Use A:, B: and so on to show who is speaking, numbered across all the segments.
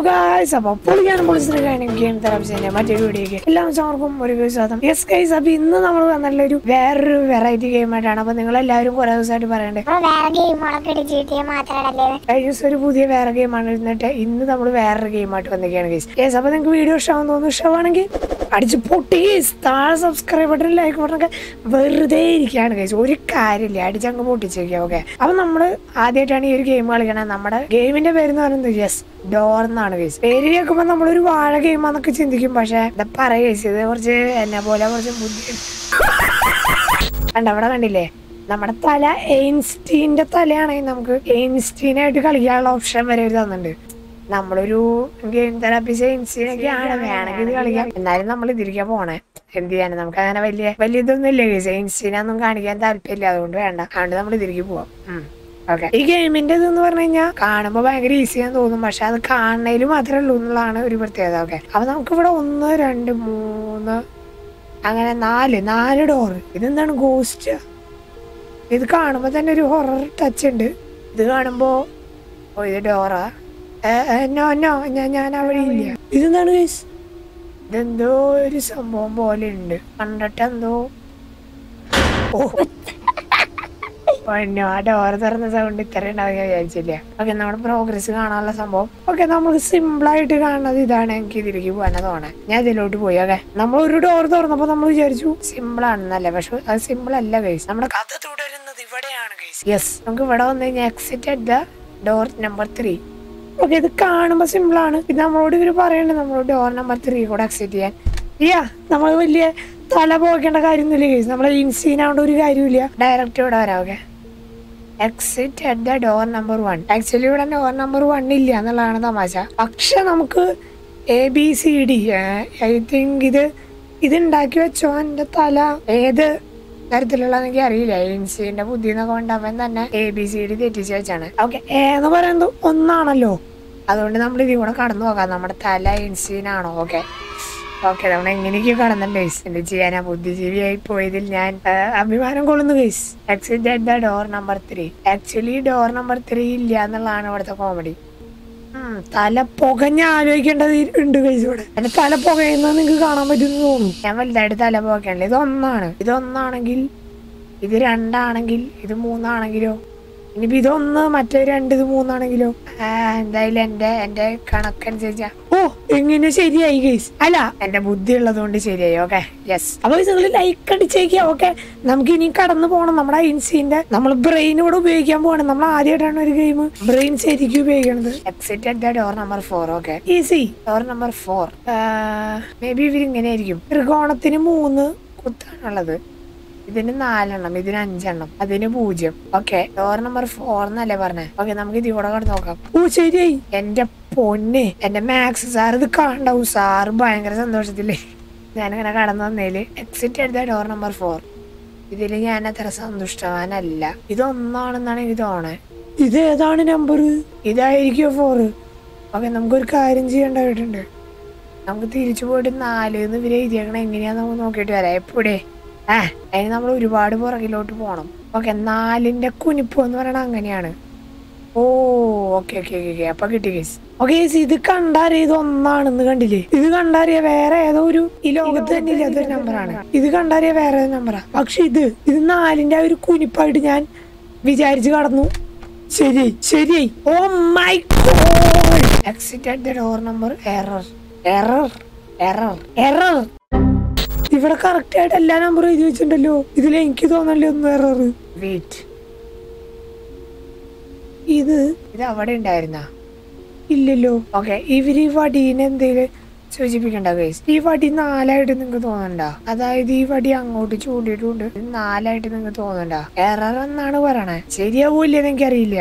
A: Guys അപ്പൊ പൊളിയാണ് പൊളിച്ചിട്ട് ഗെയിം തെറാപ്പിന്റെ മറ്റൊരു വീഡിയോക്ക് എല്ലാവർക്കും ഒരു സ്വാഗതം യെസ് ഗൈസ് അപ്പൊ ഇന്ന് നമ്മൾ നല്ലൊരു വേറൊരു വെറൈറ്റി ഗെയിം ആയിട്ടാണ് അപ്പൊ നിങ്ങൾ എല്ലാവരും കുറെ ദിവസമായിട്ട് പറയണ്ടേ
B: നമ്മള് വേറെ ഗെയിമുകളൊക്കെ ഇട്ട് GTA മാത്രമല്ലേ
A: കഴിഞ്ഞ ദിവസം ഒരു പുതിയ വേറെ ഗെയിമാണ് ഇരുന്നിട്ട് ഇന്ന് നമ്മൾ വേറൊരു ഗെയിമായിട്ട് വന്നിരിക്കുകയാണ് ഗൈസ് യെസ് അപ്പൊ നിങ്ങൾക്ക് വീഡിയോ ഇഷ്ടമാണെന്ന് തോന്നുന്നു ഇഷ്ടമാണെങ്കിൽ അടിച്ച് പൊട്ടി ഗൈസ് താഴെ സബ്സ്ക്രൈബ് ബട്ടൺ ലൈക്ക് ബട്ടണൊക്കെ വെറുതെ ഇരിക്കുകയാണ് ഗൈസ് ഒരു കാര്യമില്ല അടിച്ചങ്ങ് പൊട്ടിച്ചേക്കുക ഓക്കെ അപ്പൊ നമ്മള് ആദ്യമായിട്ടാണ് ഈ ഒരു ഗെയിം കളിക്കണത് നമ്മുടെ ഗെയിമിന്റെ പേര് എന്ന് പറയുന്നത് യെസ് ഡോർ എന്നാണ് ഗൈസ് പേര് കേൾക്കുമ്പോൾ നമ്മളൊരു വാഴ ഗെയിമാന്നൊക്കെ ചിന്തിക്കും പക്ഷെ എന്താ പറയുക ഗൈസ് ഇത് കുറച്ച് എന്നെ പോലെ കുറച്ച് ബുദ്ധി കണ്ട അവിടെ കണ്ടില്ലേ നമ്മുടെ തല എയിൻസ്റ്റീന്റെ തലയാണെങ്കിൽ നമുക്ക് എയിൻസ്റ്റീനായിട്ട് കളിക്കാനുള്ള ഓപ്ഷൻ വരെ ഒരു തന്നിട്ടുണ്ട് നമ്മളൊരു ഗെയിം തെറാപ്പിസ്റ്റ് എയിൻസ്റ്റീനൊക്കെ ആണ് വേണമെങ്കിൽ ഇത് കളിക്കാം എന്നാലും നമ്മൾ ഇതിരിക്കാൻ പോണേ എന്ത് ചെയ്യാനും നമുക്ക് അങ്ങനെ വലിയ വലിയ ഇതൊന്നും ഇല്ല ഗൈസ് എയിൻസ്റ്റീനൊന്നും കാണിക്കാൻ താല്പര്യമില്ല അതുകൊണ്ട് വേണ്ട അതുകൊണ്ട് നമ്മൾ ഇതിരിക്ക് പോവാം ഓക്കെ ഈ ഗെയിമിന്റെ ഇതെന്ന് പറഞ്ഞു കഴിഞ്ഞാൽ കാണുമ്പോൾ ഭയങ്കര ഈസിയാന്ന് തോന്നും പക്ഷെ അത് കാണുന്നതിൽ മാത്രമേ ഉള്ളൂ എന്നുള്ളതാണ് ഒരു പ്രത്യേകത ഓക്കെ അപ്പൊ നമുക്ക് ഇവിടെ ഒന്ന് രണ്ട് മൂന്ന് അങ്ങനെ നാല് നാല് ഡോറ് ഇതെന്താണ് ഗോസ്റ്റ് ഇത് കാണുമ്പോൾ തന്നെ ഒരു ഹൊറർ ടച്ച് ഉണ്ട് ഇത് കാണുമ്പോ ഓ ഇത് ഡോറാ നോ നോ ഞാൻ ഞാൻ അവിടെ ഇല്ല ഇതെന്താണ് ഗൈസ് ഇതെന്തോ ഒരു സംഭവം പോലെ ഉണ്ട് കണ്ടിട്ട് എന്തോ ഓ പൊന്നോ, ആ ഡോർ തുറന്ന സൗണ്ട് ഇത്ര ഉണ്ടാവും ഞാൻ വിചാരിച്ചില്ല ഓക്കെ നമ്മുടെ പ്രോഗ്രസ് കാണാനുള്ള സംഭവം ഓക്കെ നമുക്ക് സിമ്പിൾ ആയിട്ട് കാണുന്നത് ഇതാണ് എനിക്ക് ഇതിലേക്ക് പോകാനാ തോന്നേ ഞാൻ ഇതിലോട്ട് പോയി ഓക്കെ നമ്മൾ ഒരു ഡോർ തുറന്നപ്പോ നമ്മൾ വിചാരിച്ചു സിമ്പിൾ ആണെന്നല്ലേ പക്ഷെ അത് സിമ്പിൾ അല്ല ഗൈസ് നമ്മുടെ കഥ തുടരുന്നത് ഇവിടെയാണ് ഗൈസ് യെസ് നമുക്ക് ഇവിടെ വന്നു കഴിഞ്ഞാൽ exit at the door number three okay ഇത് കാണുമ്പോൾ സിമ്പിൾ ആണ് ഇത് നമ്മളോട് ഇവർ പറയണ്ടേ നമ്മളോട് ഡോർ നമ്പർ ത്രീ കൂടെ എക്സിറ്റ് ചെയ്യാൻ ഇയ്യാ നമ്മൾ വലിയ തല പോകേണ്ട കാര്യമൊന്നുമില്ല കേസ് നമ്മളെ ഇൻസീനാവേണ്ട ഒരു കാര്യമില്ല ഡയറക്റ്റ് ഇവിടെ വരാം okay exit at the door number one actually ഇവിടെ ഡോർ നമ്പർ വൺ ഇല്ല എന്നുള്ളതാണ് തമാശ പക്ഷെ നമുക്ക് A B C D I think ഇത് ഇത് ഉണ്ടാക്കി വെച്ചോ എൻ്റെ തല ഏത് തരത്തിലുള്ളതെനിക്ക് അറിയില്ല ഇൻസിന്റെ ബുദ്ധി എന്നൊക്കെ കൊണ്ട് അവൻ തന്നെ എ ബി സി ഡി തെറ്റിച്ച് വെച്ചാണ് ഓക്കെ എന്ന് പറയുന്നത് ഒന്നാണല്ലോ അതുകൊണ്ട് നമ്മൾ ഇതിൽ കൂടെ കടന്നു നോക്കാം നമ്മുടെ തല ഇൻസീനാണോ ഓക്കെ ഓക്കെ നമ്മൾ എങ്ങനെയൊക്കെ കടന്നുണ്ട് ഗൈസ് എന്ത് ചെയ്യാനാ ബുദ്ധിജീവിയായി പോയതിൽ ഞാൻ ആ, അഭിമാനം കൊള്ളുന്നു guys exit at the door number three actually door number three ഇല്ല എന്നുള്ളതാണ് ഇവിടുത്തെ കോമഡി തല പുകഞ്ഞ് ആലോചിക്കേണ്ടത് ഉണ്ട് ഗൈസ് ഇവിടെ എന്റെ തല പുകയുന്നത് നിങ്ങൾക്ക് കാണാൻ പറ്റുമെന്ന് തോന്നുന്നു ഞാൻ വലുതായിട്ട് തല പുകയല്ല ഇതൊന്നാണ് ഇതൊന്നാണെങ്കിൽ ഇത് രണ്ടാണെങ്കിൽ ഇത് മൂന്നാണെങ്കിലോ ഇനിയിപ്പോ ഇതൊന്ന് മറ്റേ രണ്ട് ഇത് മൂന്നാണെങ്കിലോ ആ, എന്തായാലും എന്റെ എന്റെ കണക്കനുസരിച്ചാ ഓ എങ്ങനെ ശരിയായി ഗൈസ് അല്ല എന്റെ ബുദ്ധി ഉള്ളത് കൊണ്ട് ശരിയായി ഓക്കെ യെസ് അപ്പൊ നിങ്ങൾ ലൈക്ക് അടിച്ചേക്കുക ഓക്കെ നമുക്ക് ഇനി കടന്നു പോകണം നമ്മുടെ ഇൻസിന്റെ നമ്മൾ ബ്രെയിൻ ഇവിടെ ഉപയോഗിക്കാൻ പോകണം നമ്മൾ ആദ്യമായിട്ടാണ് ഒരു ഗെയിം ബ്രെയിൻ ശരിക്കും ഉപയോഗിക്കണത് exit at the door number four okay easy door number four maybe ഇവർ ഇങ്ങനെ ആയിരിക്കും ത്രികോണത്തിന് മൂന്ന് കുത്താണുള്ളത് ഇതിന് നാലെണ്ണം ഇതിന് അഞ്ചെണ്ണം അതിന് പൂജ്യം ഓക്കെ ഡോർ നമ്പർ ഫോർ എന്നല്ലേ പറഞ്ഞേ ഓക്കെ നമുക്ക് ഇതിൽ കൂടെ കടന്ന് നോക്കാം ഓ ശരിയായി എന്റെ പൊന്നെ എന്റെ മാത്സ് സാർ ഇത് കാണണ്ടാവും സാറ് ഭയങ്കര സന്തോഷത്തില്ലേ ഞാനിങ്ങനെ കടന്നു വന്നേല് exit at the door number four ഇതിൽ ഞാൻ അത്ര സന്തുഷ്ടവാനല്ല ഇതൊന്നാണെന്നാണ് എനിക്ക് തോന്നണേ ഇത് ഏതാണ് നമ്പർ ഇതായിരിക്കോ ഫോറ് ഓക്കെ നമുക്കൊരു കാര്യം ചെയ്യേണ്ടതായിട്ടുണ്ട് നമുക്ക് തിരിച്ചു പോയിട്ട് നാല് എന്ന് ഇവര് എഴുതിയേക്കണ എങ്ങനെയാന്ന് നമുക്ക് നോക്കിയിട്ട് വരാം എപ്പോഴേ ആ അതിന് നമ്മൾ ഒരുപാട് പുറകിലോട്ട് പോകണം ഓക്കെ നാലിന്റെ കുനിപ്പ് എന്ന് പറയണത് അങ്ങനെയാണ് oh okay okay okay okay അപ്പൊ കിട്ടി കേസ് ഓക്കെ ഇത് കണ്ടറിയ ഇത് ഒന്നാണെന്ന് കണ്ടില്ലേ ഇത് കണ്ടറിയ വേറെ ഏതോ ഒരു ഈ ലോകത്ത് തന്നെ ഇല്ലാത്തൊരു നമ്പറാണ് ഇത് കണ്ടറിയ വേറെ ഒരു നമ്പറാ പക്ഷെ ഇത് ഇത് നാലിന്റെ ആ ഒരു കുനിപ്പായിട്ട് ഞാൻ വിചാരിച്ചു കടന്നു ശരിയായി ശരിയായി oh my god exit at the door number error error error error ഇവിടെ കറക്റ്റ് ആയിട്ട് എല്ലാ നമ്പറും എഴുതി വെച്ചിട്ടുണ്ടല്ലോ ഇതിൽ എനിക്ക് തോന്നല്ലേ ഒന്ന് എറർ വെയിറ്റ് ഇത് ഇത് അവിടെ ഉണ്ടായിരുന്ന ഇല്ലല്ലോ ഓക്കെ ഇവര് ഈ വടീനെ എന്തേലും സൂചിപ്പിക്കണ്ട ഗൈസ് ഈ വടി നാലായിട്ട് നിങ്ങൾക്ക് തോന്നണ്ട അതായത് ഈ വടി അങ്ങോട്ട് ചൂണ്ടിയിട്ടുണ്ട് ഇത് നാലായിട്ട് നിങ്ങൾക്ക് തോന്നണ്ട എറർ എന്നാണ് പറയണേ ശരിയാവൂല്ലെന്ന് എനിക്കറിയില്ല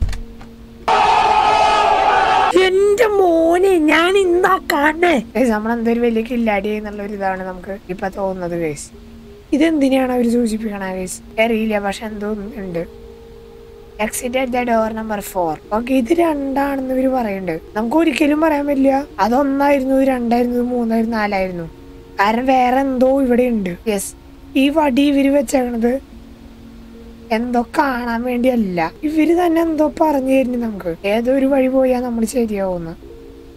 A: എന്റെ മോനെ ഞാൻ ഇന്നാ കാണേ നമ്മളെന്തൊരു വലിയ കില്ലാടി എന്നുള്ള ഒരു ഇതാണ് നമുക്ക് ഇപ്പൊ തോന്നുന്നത് ഗൈസ് ഇതെന്തിനാണ് അവർ സൂചിപ്പിക്കണ ഗൈസ് അറിയില്ല പക്ഷെ എന്തോ ഉണ്ട് exit at the door number four okay ഇത് രണ്ടാണെന്ന് ഇവര് പറയുന്നുണ്ട് നമുക്ക് ഒരിക്കലും പറയാൻ പറ്റില്ല അതൊന്നായിരുന്നു ഇത് രണ്ടായിരുന്നു ഇത് മൂന്നായിരുന്നു നാലായിരുന്നു കാരണം വേറെ എന്തോ ഇവിടെ ഉണ്ട് യെസ് ഈ വടി ഇവര് വെച്ചേക്കണത് എന്തോ കാണാൻ വേണ്ടിയല്ല ഇവര് തന്നെ എന്തോ പറഞ്ഞു തരുന്നു നമുക്ക് ഏതോ ഒരു വഴി പോയാൽ നമ്മൾ ശരിയാവുന്നു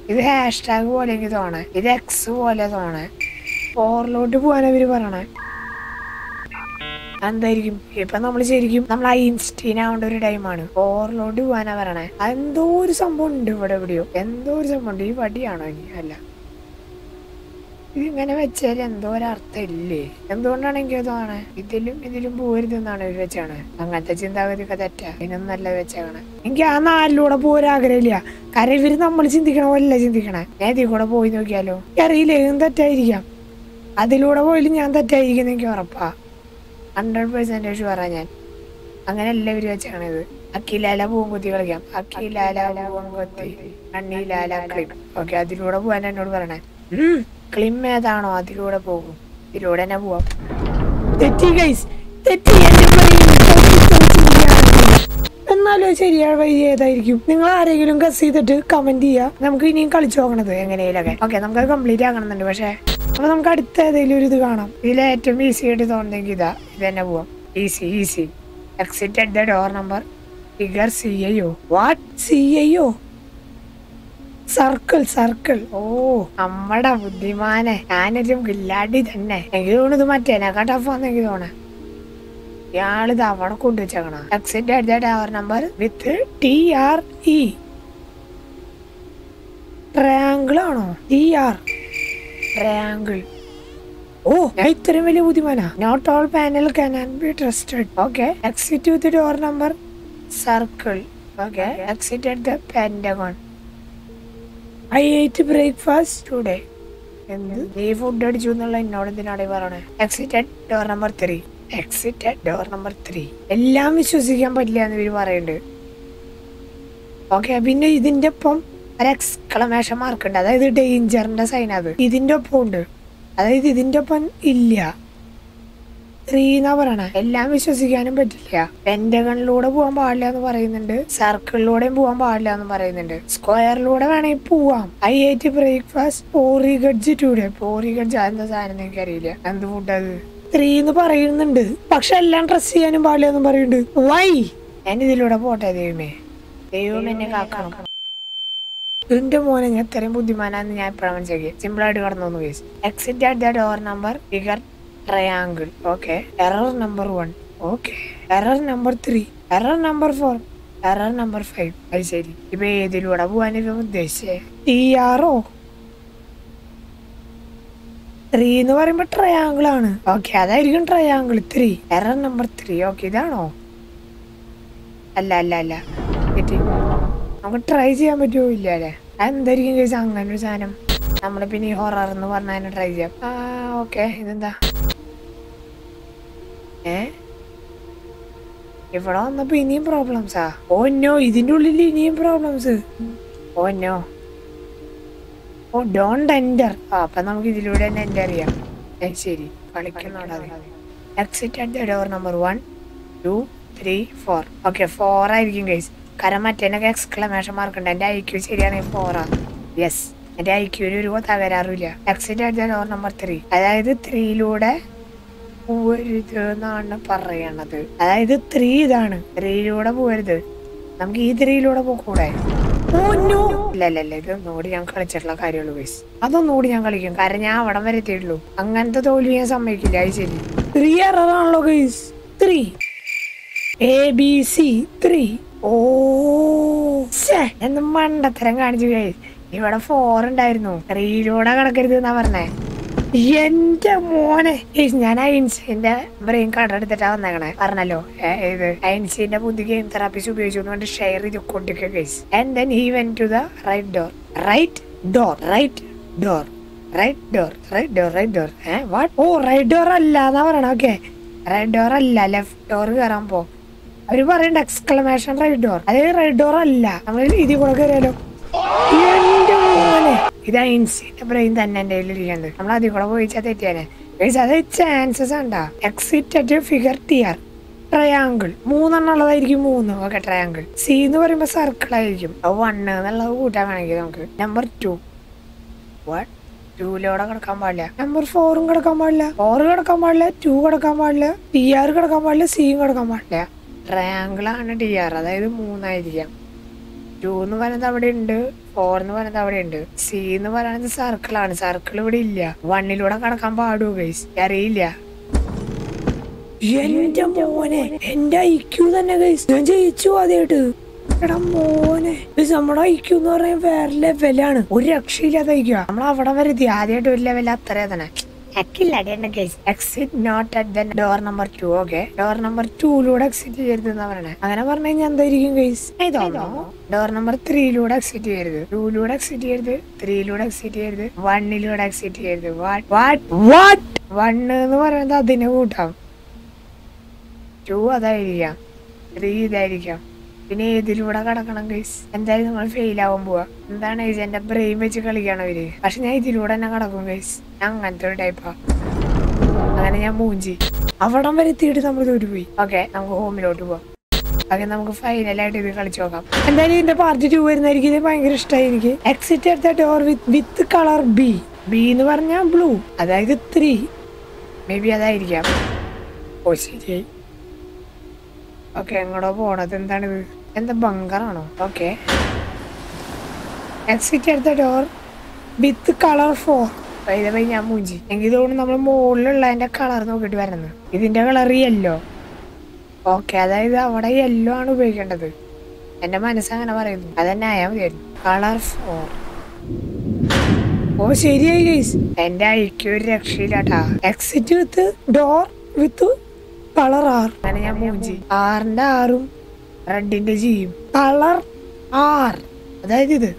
A: ഇത് ഹാഷ് ടാഗ് പോലെ എനിക്ക് തോന്നേ ഇത് എക്സ് പോലെ തോന്നേ ഫോറിലോട്ട് പോകാൻ അവര് പറയണേ എന്തായിരിക്കും ഇപ്പൊ നമ്മൾ ശരിക്കും നമ്മൾ ഐൻസ്റ്റീൻ ആവേണ്ട ഒരു ടൈമാണ് ഫോറിലോട്ട് പോകാനാ പറയണേ എന്തോ ഒരു സംഭവം ഉണ്ട് ഇവിടെ എവിടെയോ എന്തോ ഒരു സംഭവം ഉണ്ട് ഈ വടിയാണോ ഇനി അല്ല ഇതിങ്ങനെ വെച്ചാൽ എന്തോ ഒരർത്ഥം ഇല്ലേ എന്തുകൊണ്ടാണ് എനിക്ക് തോന്നണേ ഇതിലും ഇതിലും പോരുതെന്നാണ് ഇവർ വെച്ചാണ് അങ്ങനത്തെ ചിന്താഗതിയൊക്കെ തെറ്റാ ഇതിനൊന്നും നല്ല വെച്ചാണ് എനിക്ക് ആ നാലിലൂടെ പോരാ ആഗ്രഹമില്ല കാരണം ഇവര് നമ്മൾ ചിന്തിക്കണ പോലെ ചിന്തിക്കണേ ഞാൻ ഇതിൽ കൂടെ പോയി നോക്കിയാലോ അറിയില്ല ഇതും തെറ്റായിരിക്കാം അതിലൂടെ പോയാലും ഞാൻ തെറ്റായിരിക്കും എനിക്ക് ഉറപ്പാ ഹൺഡ്രഡ് പെർസെൻറ്റേജ് പറ ഞാൻ അങ്ങനെ എല്ലാവരും വെച്ചാണിത് അക്കിലാല പൂങ്കുത്തി കളിക്കാം അക്കിലാല പൂങ്കുത്തി അണ്ണിലാല ക്ലിം ഓക്കെ അതിലൂടെ പോവാൻ എന്നോട് പറയണേ ഉം, ക്ലിം ഏതാണോ അതിലൂടെ പോകും ഇതിലൂടെ തന്നെ പോവാം തെറ്റി ഗൈസ് തെറ്റി എന്റെ brain തോറ്റി തോറ്റിരിക്കുകയാണ്. എന്നാലും ശരിയായ വഴി ഏതായിരിക്കും നിങ്ങൾ ആരെങ്കിലും ഗസ് ചെയ്തിട്ട് കമന്റ് ചെയ്യുക നമുക്ക് ഇനിയും കളിച്ചു നോക്കണത് എങ്ങനെയൊക്കെ ഓക്കെ നമുക്ക് കംപ്ലീറ്റ് ആക്കണമെന്നുണ്ട് പക്ഷേ അപ്പൊ നമുക്ക് അടുത്ത ഏതെങ്കിലും ഒരു ഇത് കാണാം ഇതിൽ ഏറ്റവും ഈസി ആയിട്ട് തോന്നുന്നെങ്കിൽ ഇതാ ഇത് തന്നെ പോവാം easy easy exit at the door number figure C I O what C I O circle circle oh നമ്മടെ ബുദ്ധിമാനെ ഞാനൊരു ഗില്ലാടി തന്നെ എനിക്ക് തോന്നുന്നു ഇത് മറ്റേനേക്കാ ടഫാന്ന് എനിക്ക് തോന്നേ ഇയാളിത് അവിടെ കൊണ്ടുവച്ചേക്കണ exit at the tower number with T R E triangle ആണോ ടി ആർ ട്രയാങ്കിൾ ഓ ഞാൻ ഇത്രയും വലിയ ബുദ്ധിമാനാ not all panel can be trusted okay exit with door number circle okay exit at the pentagon I ate breakfast today എന്ത് നീ food അടിച്ചു എന്നുള്ള എന്നോട് എന്തിനാണ് ഈ പറയണേ exit door number three exit door number three എല്ലാം വിശ്വസിക്കാൻ പറ്റില്ല എന്ന് ഇവര് പറയുന്നുണ്ട് ഓക്കെ പിന്നെ ഇതിന്റെ ഒപ്പം ഒരു എക്സ്ക്ലമേഷൻ മാർക്ക് ഉണ്ട് അതായത് ഡേഞ്ചറിന്റെ സൈൻ അത് ഇതിന്റെ ഒപ്പം ഉണ്ട് അതായത് ഇതിന്റെ ഒപ്പം ഇല്ല ത്രീ എന്നാ പറയണേ എല്ലാം വിശ്വസിക്കാനും പറ്റില്ല പെന്റഗണിലൂടെ പോകാൻ പാടില്ല എന്ന് പറയുന്നുണ്ട് സർക്കിളിലൂടെയും പോകാൻ പാടില്ല എന്ന് പറയുന്നുണ്ട് സ്ക്വയറിലൂടെ വേണമെങ്കിൽ പോവാം I ate breakfast porridge today porridge എന്താ സാധനം എനിക്കറിയില്ല എന്ത് ഫുഡ് അത് ത്രീ എന്ന് പറയുന്നുണ്ട് പക്ഷെ എല്ലാം ഡ്രസ് ചെയ്യാനും പാടില്ല എന്ന് പറയുന്നുണ്ട് വൈ ഞാൻ ഇതിലൂടെ പോട്ടെ ദൈവമേ ദൈവം എന്നെ കാക്കണം എന്റെ മോനെ ഞാൻ ഇത്രയും ബുദ്ധിമാനാന്ന് ഞാൻ ഇപ്പോഴാണ് മനസ്സിലാക്കി സിമ്പിൾ ആയിട്ട് കടന്നു case exit at the door number figure triangle okay error number one okay error number three error number four error number five അത് ശരി ഇപ്പൊ ഏതിലൂടെ പോവാൻ ഇവ ഉദ്ദേശിച്ചേ ടി ആറോ ത്രീ എന്ന് പറയുമ്പോ ട്രയാങ്കിൾ ആണ് ഓക്കെ അതായിരിക്കും triangle three error number three okay ഇതാണോ അല്ല അല്ല അല്ല കിട്ടി നമുക്ക് ട്രൈ ചെയ്യാൻ പറ്റുമോ ഇല്ല അല്ലേ അതെന്തായിരിക്കും കേസ് അങ്ങനെ ഒരു സാധനം നമ്മള് പിന്നെ ഈ ഹൊറർ എന്ന് പറഞ്ഞാൽ ട്രൈ ചെയ്യാം ആ ഓക്കെ ഇതെന്താ ഏ ഇവിടെ വന്നപ്പോ ഇനിയും പ്രോബ്ലംസാ ഓ നോ ഇതിന്റെ ഉള്ളിൽ ഇനിയും problems oh no oh don't enter ആ അപ്പൊ നമുക്ക് ഇതിലൂടെ തന്നെ എൻറ്റർ ചെയ്യാം ഏ ശരി കളിക്കുന്നോടാ exit at the door number one two three four okay four ആയിരിക്കും ഗൈസ് കാരണം മറ്റേനൊക്കെ എക്സ്ക്ലമേഷൻ മാർക്ക് ഉണ്ട് എൻ്റെ ഐ ക്യൂ ശരിയാണെങ്കിൽ ഫോറാ യെസ് എൻ്റെ ഐ ക്യൂവിന് ഒരു തകരാറില്ല exit at the door number three അതായത് ത്രീയിലൂടെ പോവരുത് എന്നാണ് പറയണത് അതായത് ത്രീ ഇതാണ് ത്രീയിലൂടെ പോവരുത് നമുക്ക് ഈ ത്രീയിലൂടെ പോക്കൂടെ ഓ, no. ഇല്ല ഇല്ല ഇല്ല ഇതൊന്നുകൂടി ഞാൻ കളിച്ചിട്ടുള്ള കാര്യമുള്ളൂ ഗൈസ് അതൊന്നുകൂടി ഞാൻ കളിക്കും കാരണം ഞാൻ അവിടം വരെ എത്തിയിട്ടുള്ളൂ അങ്ങനത്തെ തോൽവി ഞാൻ സമ്മതിക്കില്ല അത് ശരി ത്രീ എററാണല്ലോ guys three A B C three ഓ ശ്ശേ, എന്ന് മണ്ടത്തരം കാണിച്ചു ഗൈസ് ഇവിടെ ഫോർ ഉണ്ടായിരുന്നു ത്രീയിലൂടെ കിടക്കരുത് എന്നാ പറഞ്ഞേ എന്റെ മോനെ ഏയ് ഞാൻ ഐൻസിന്റെ ബ്രെയിൻ കാർഡ് എടുത്തിട്ടാ വന്നേക്കണേ പറഞ്ഞല്ലോ ഏ, ഇത് ഐൻസിന്റെ പുതിയ ഗെയിം തെറാപ്പീസ് ഉപയോഗിച്ചു കൊണ്ട് ഷെയർ ചെയ്ത് കൊണ്ടിരിക്കുക guys and then he went to the right door right door right door right door right door right door ഏ വാട്ട് ഓ റൈറ്റ് ഡോർ അല്ല എന്നാ പറയണ ഓക്കെ റൈറ്റ് ഡോർ അല്ല ലെഫ്റ്റ് ഡോർ കയറാൻ പോ അവര് പറയണ്ട എക്സ്ക്ലമേഷൻ റൈറ്റ് ഡോർ അതായത് റൈറ്റ് ഡോർ അല്ല നമ്മൾ ഇതിൽ കൂടെ കയറിയാലോ എന്റെ മോനെ ഇത് ഐൻസിന്റെ ബ്രെയിൻ തന്നെ എന്റെ കയ്യിലിരിക്കുന്നത് നമ്മൾ അതിൽ കൂടെ പോയിച്ചാൽ തെറ്റിയാനെ Guys, അത് ചാൻസസ് ഉണ്ടാ exit at figure tier triangle മൂന്നെണ്ണം ഉള്ളതായിരിക്കും മൂന്ന് ഓക്കെ ട്രയാങ്കിൾ സി എന്ന് പറയുമ്പോ സർക്കിൾ ആയിരിക്കും അത് വണ്ണ് എന്നുള്ളത് കൂട്ടാൻ വേണമെങ്കിൽ നമുക്ക് നമ്പർ ടു വാട്ട് ടൂലോടെ കിടക്കാൻ പാടില്ല നമ്പർ ഫോറും കിടക്കാൻ പാടില്ല ഫോർ കിടക്കാൻ പാടില്ല ടു കിടക്കാൻ പാടില്ല ടി ആർ കിടക്കാൻ പാടില്ല സിയും കിടക്കാൻ പാടില്ല ട്രയാങ്കിൾ ആണ് ടി ആർ അതായത് മൂന്നായിരിക്കാം ടു എന്ന് പറയുന്നത് അവിടെ ഉണ്ട് ഫോർ എന്ന് പറയുന്നത് അവിടെ ഉണ്ട് സി എന്ന് പറയുന്നത് സർക്കിൾ ആണ് സർക്കിൾ ഇവിടെ ഇല്ല വണ്ണിലൂടെ കടക്കാൻ പാടുമോ ഗൈസ് അറിയില്ല എന്റെ മോനെ എന്റെ ഐക്യു തന്നെ ഗൈസ് ഞാൻ ജയിച്ചു ആദ്യമായിട്ട് എടാ മോനെ ഗൈസ് നമ്മുടെ ഐക്യു എന്ന് പറയുന്നത് വേറെ ലെവലാണ് ഒരു രക്ഷയില്ലാതെ ഐക്യ നമ്മൾ അവിടെ വരെ എത്തി ആദ്യമായിട്ട് ഒരു ലെവൽ അത്രേ തന്നെ exit not at the door number two okay door number ടൂലൂടെ എക്സിറ്റ് ചെയ്യരുത് എന്നാ പറയണേ അങ്ങനെ പറഞ്ഞു കഴിഞ്ഞാൽ എന്തായിരിക്കും ഗൈസ് ഇതോ ഡോർ നമ്പർ ത്രീയിലൂടെ എക്സിറ്റ് ചെയ്യരുത് ടൂലൂടെ എക്സിറ്റ് ചെയ്യരുത് ത്രീയിലൂടെ എക്സിറ്റ് ചെയ്യരുത് വണ്ണിലൂടെ എക്സിറ്റ് ചെയ്യരുത് വാട്ട് വാട്ട് വാട്ട് വണ്ണ് എന്ന് പറയുന്നത് അതിനെ കൂട്ടാം ടു അതായിരിക്കാം ത്രീ ഇതായിരിക്കാം പിന്നെ ഏതിലൂടെ കടക്കണം ഗൈസ് എന്തായാലും നമ്മൾ ഫെയിൽ ആവാൻ പോവാ എന്താണ് ഗൈസ് എന്റെ ബ്രെയിൻ വെച്ച് കളിക്കണം ഇവര് പക്ഷെ ഞാൻ ഇതിലൂടെ തന്നെ കടക്കും ഗൈസ് ഞാൻ അങ്ങനത്തെ ഒരു ടൈപ്പാ അങ്ങനെ ഞാൻ മൂഞ്ചി അവിടം വരെ എത്തിയിട്ട് നമ്മൾ തോറ്റുപോയി ഓക്കെ നമുക്ക് ഹോമിലോട്ട് പോവാം ഓക്കെ നമുക്ക് ഫൈനലായിട്ട് ഇത് കളിച്ചു നോക്കാം എന്തായാലും ഇതിന്റെ പാർട്ട് ടു വരുന്നതായിരിക്കും ഇത് ഭയങ്കര ഇഷ്ടമായി എനിക്ക് exit at the door with with colour B B എന്ന് പറഞ്ഞാൽ ബ്ലൂ അതായത് ത്രീ മേ ബി അതായിരിക്കാം ഓ ശരിയായി ഓക്കെ എങ്ങോട്ടോ പോണത് എന്താണിത് എന്താ ബങ്കറാണോ okay exit at the door with colour four വൈദവൈ ഞാൻ മൂഞ്ചി എനിക്ക് തോന്നുന്നു നമ്മൾ മുകളിലുള്ള അതിന്റെ കളർ നോക്കിയിട്ട് വരണം ഇതിന്റെ കളർ യെല്ലോ ഓക്കെ അതായത് അവിടെ യെല്ലോ ആണ് ഉപയോഗിക്കേണ്ടത് എന്റെ മനസ്സങ്ങനെ പറയുന്നു അതന്നെ ആയാൽ മതിയായിരുന്നു കളർ ഫോർ ഓ ശരിയായി ഗൈസ് എന്റെ ഐക്യ ഒരു രക്ഷയില്ലാട്ടാ exit with door with colour R അങ്ങനെ ഞാൻ മൂഞ്ചി ആറിന്റെ ആറും റെഡിന്റെ ജിയും കളർ ആർ അതായത് ഇത്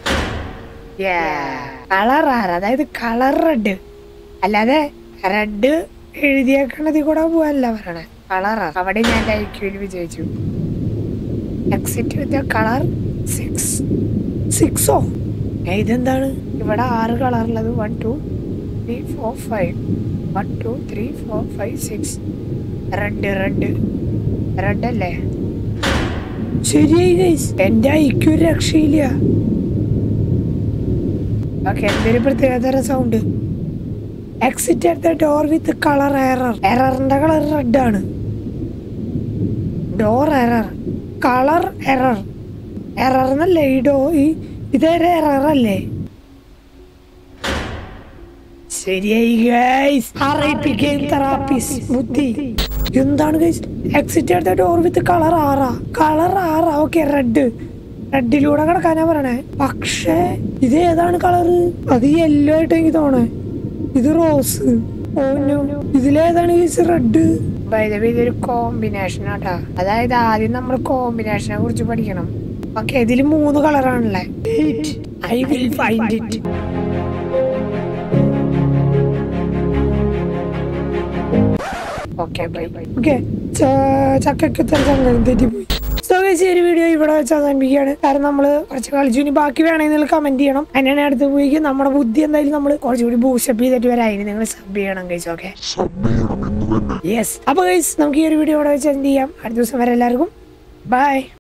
A: കളർ ആർ അതായത് കളർ റെഡ് അല്ലാതെ റെഡ് എഴുതിയേക്കണതിൽ കൂടെ പോവല്ല പറയണേ കളർ ആർ അവിടെ ഞാൻ ഐക്യൂല് വിജയിച്ചു എക്സിറ്റ് വിത്ത് കളർ സിക്സ് സിക്സോ ഇതെന്താണ് ഇവിടെ ആറ് കളറുള്ളത് one two three four five one two three four five six red red red അല്ലേ ശരിയായി ഗൈസ് എന്റെ ഐക്യു രക്ഷയില്ല ഓക്കെ എന്തൊരു പ്രത്യേകതര sound exit at the door with colour error എററിന്റെ കളർ റെഡ് ആണ് door error colour error error എന്നല്ലേ ഈ ഡോ ഈ ഇതൊരു എറർ അല്ലേ ശരിയായി ഗൈസ് അറിയിപ്പിക്കുകയും തെറാപ്പീസ് ബുദ്ധി എന്താണ് guys exit at the door with colour ആറാ കളർ ആറാ ഓക്കെ റെഡ് റെഡിലൂടെ കിടക്കാനാ പറയണേ പക്ഷേ ഇത് ഏതാണ് കളറ് അത് യെല്ലോ ആയിട്ട് എനിക്ക് തോന്നേ ഇത് റോസ് ഓനോ ഇതിലേതാണ് ഗൈസ് റെഡ് ഇതൊരു കോമ്പിനേഷൻ ആട്ടാ അതായത് ആദ്യം നമ്മൾ കോമ്പിനേഷനെ കുറിച്ച് പഠിക്കണം ഓക്കെ ഇതിൽ മൂന്ന് കളറാണല്ലേ I will find it okay bye okay ചക്കയ്ക്ക് ചങ്കം തെറ്റിപ്പോയി സോ ഗൈസ് ഈ ഒരു വീഡിയോ ഇവിടെ വെച്ച് അവസാനിപ്പിക്കുകയാണ് കാരണം നമ്മൾ കുറച്ച് കളിച്ചു ഇനി ബാക്കി വേണമെങ്കിൽ നിങ്ങൾ കമന്റ് ചെയ്യണം അതിനാണ് അടുത്ത് പോയി നമ്മുടെ ബുദ്ധി എന്തായാലും നമ്മൾ കുറച്ചുകൂടി ബൂസ്റ്റപ്പ് ചെയ്തിട്ട് വരാം അതിന് നിങ്ങൾ സബ് ചെയ്യണം ഗൈസ് ഓക്കെ യെസ് അപ്പൊ ഗൈസ് നമുക്ക് ഈ ഒരു വീഡിയോ ഇവിടെ വെച്ച് എന്ത് ചെയ്യാം അടുത്ത ദിവസം വരെ എല്ലാവർക്കും ബൈ